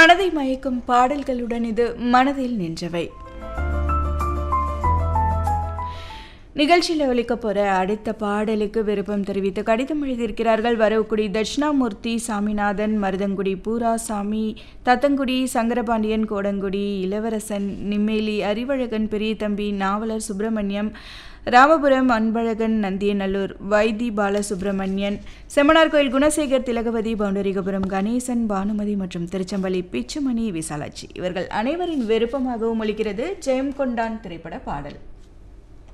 மனதை மயக்கும் பாடல்களுடன் இது மனதில் நின்றவை நிகழ்ச்சியில் ஒலிக்க போற அடுத்த பாடலுக்கு விருப்பம் தெரிவித்து கடிதம் எழுதியிருக்கிறார்கள் வரவுக்குடி தட்சிணாமூர்த்தி சாமிநாதன் மருதங்குடி பூராசாமி தத்தங்குடி சங்கரபாண்டியன் கோடங்குடி இளவரசன் நிம்மேலி அறிவழகன் பெரியதம்பி நாவலர் சுப்பிரமணியம் ராமபுரம் அன்பழகன் நந்தியநல்லூர் வைத்தி பாலசுப்ரமணியன் செமனார் கோயில் குணசேகர் திலகவதி பவுண்டரிகபுரம் கணேசன் பானுமதி மற்றும் திருச்செம்பள்ளி பிச்சுமணி விசாலாட்சி இவர்கள் அனைவரின் விருப்பமாகவும் ஒலிக்கிறது ஜெயம் கொண்டான் திரைப்பட பாடல்